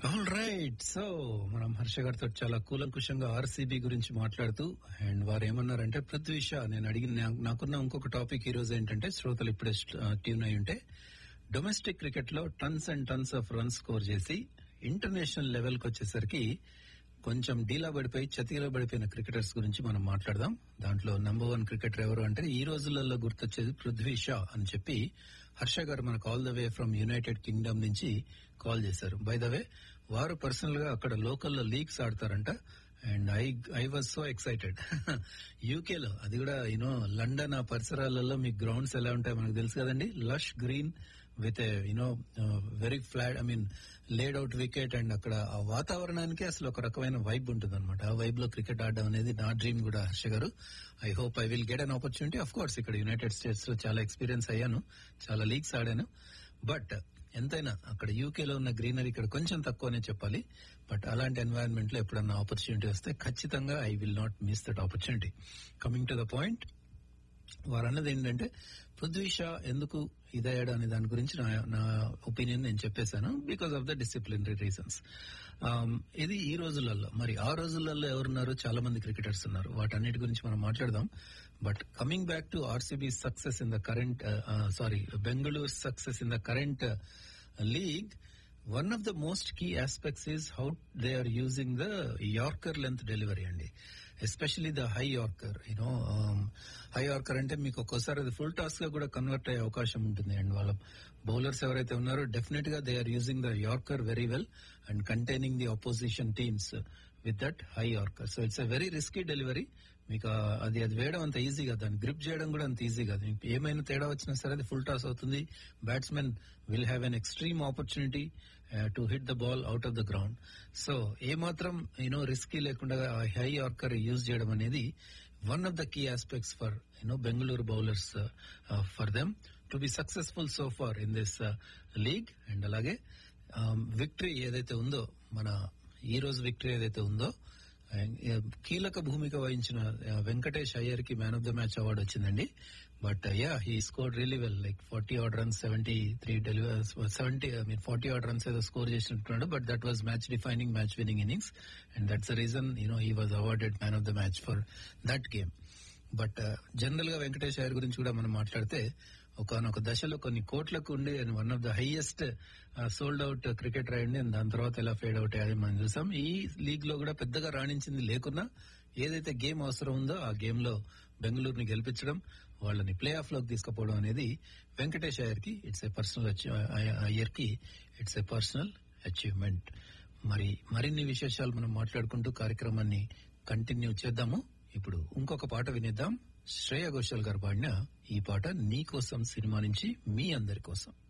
all right so మనం హర్ష గారితో చాలా కూలంకుషంగా ఆర్సీబీ గురించి మాట్లాడుతూ అండ్ వారు ఏమన్నారంటే పృథ్వీ షా నేను అడిగిన నా- నాకున్న ఇంకొక టాపిక్ ఈ రోజు ఏంటంటే శ్రోతలు ఇప్పుడే ట్యూన్ అయి ఉంటే డొమెస్టిక్ క్రికెట్ లో tons and tons of runs score చేసి ఇంటర్నేషనల్ లెవెల్ కి వచ్చేసరికి కొంచెం డీలా పడిపోయి చతికిలో పడిపోయిన క్రికెటర్స్ గురించి మనం మాట్లాడదాం దాంట్లో నంబర్ వన్ క్రికెటర్ ఎవరు అంటే ఈ రోజులలో గుర్తొచ్చేది పృథ్వీ షా అని చెప్పి హర్ష గారు మనకు all the way from United Kingdom నుంచి కాల్ చేశారు బై ద వే వారు పర్సనల్ గా అక్కడ లోకల్లో లీగ్స్ ఆడతారంట and I I was so excited యూకేలో అది కూడా యూనో లండన్ ఆ పరిసరాలలో మీ గ్రౌండ్స్ ఎలా ఉంటాయో మనకు తెలుసు కదండి lush green with you know very flat I mean laid out wicket and అక్కడ ఆ వాతావరణానికి అసలు ఒక రకమైన వైబ్ ఉంటుంది అనమాట ఆ వైబ్ లో క్రికెట్ ఆడడం అనేది నా డ్రీమ్ కూడా Harsha garu I hope I will get an opportunity of course ఇక్కడ యునైటెడ్ స్టేట్స్ లో చాలా ఎక్స్పీరియన్స్ అయ్యాను చాలా లీగ్స్ ఆడాను బట్ ఎంతైనా అక్కడ యూకేలో ఉన్న గ్రీనరీ ఇక్కడ కొంచెం తక్కువనే చెప్పాలి బట్ అలాంటి ఎన్వైరన్మెంట్ లో ఎప్పుడన్నా ఆపర్చునిటీ వస్తే ఖచ్చితంగా I will not miss that opportunity coming to the point వారు అన్నది ఏంటంటే పృథ్వీ షా ఎందుకు ఇదయ్యాడు అనే దాని గురించి నా నా ఒపీనియన్ నేను చెప్పేశాను because of the disciplinary reasons ఇది ఈ రోజులలో మరి ఆ రోజులలో ఎవరున్నారు చాలా మంది క్రికెటర్స్ ఉన్నారు వాటన్నిటి గురించి మనం మాట్లాడదాం but coming back to RCB success in the current sorry Bengaluru success in the current league one of the most key aspects is how they are using the yorker length delivery అండి especially the high yorker you know high yorker అంటే మీకు ఒక్కోసారి అది full toss గా కూడా convert అయ్యే అవకాశం ఉంటుంది అండ్ వాళ్ళ బౌలర్స్ ఎవరైతే ఉన్నారో డెఫినెట్ గా they are using the yorker very well and containing the opposition teams with that high yorker so it's a very risky delivery మీకు ఆ- అది అది వేయడం అంత ఈజీ కాదు దాన్ని గ్రిప్ చేయడం కూడా అంత ఈజీ కాదు మీకు ఏమైనా తేడా వచ్చినా సరే అది ఫుల్ టాస్ అవుతుంది batsmen will have an extreme opportunity to hit the ball out of the ground so ఏమాత్రం యూనో రిస్కీ లేకుండా హై యార్కర్ యూజ్ చేయడం అనేది one of the key aspects for you know Bengaluru bowlers for them to be successful so far in this league and అలాగే victory ఏదైతే ఉందో మన ఈ రోజు విక్టరీ ఏదైతే ఉందో ఆ, కీలక భూమిక వహించిన ఆ, వెంకటేష్ అయ్యర్ కి man of the match award వచ్చిందండి but ya he score really well like forty odd runs seventy three deliver seventy I mean forty odd runs ఏదో స్కోర్ చేసినట్టున్నాడు but that was match defining match winning innings and that's the reason you know he was awarded man of the match for that game but general గా వెంకటేష్ అయ్యర్ గురించి కూడా మనం మాట్లాడితే ఒకనొక దశలో కొన్ని కోట్లకు ఉండి one of the highest sold out cricketer అయ్యండి and దాని తర్వాత ఎలా ఫేడ్ అవుట్ అయ్యాయి మనం చూసాం ఈ లీగ్ లో కూడా పెద్దగా రాణించింది లేకున్నా ఏదైతే గేమ్ అవసరం ఉందో ఆ గేమ్ లో బెంగళూరుని గెలిపించడం వాళ్ళని ప్లే ఆఫ్ లోకి తీసుకుపోవడం అనేది వెంకటేష్ అయ్యర్ కి ఇట్స్ ఏ పర్సనల్ అయ్యర్ కి ఇట్స్ ఏ పర్సనల్ అచీవ్మెంట్ మరి మరిన్ని విశేషాలు మనం మాట్లాడుకుంటూ కార్యక్రమాన్ని కంటిన్యూ చేద్దాము ఇప్పుడు ఇంకొక పాట వినిద్దాం శ్రేయ ఘోషాల్ గారు పాడిన ఈ పాట నీ కోసం సినిమా నుంచి మీ అందరి కోసం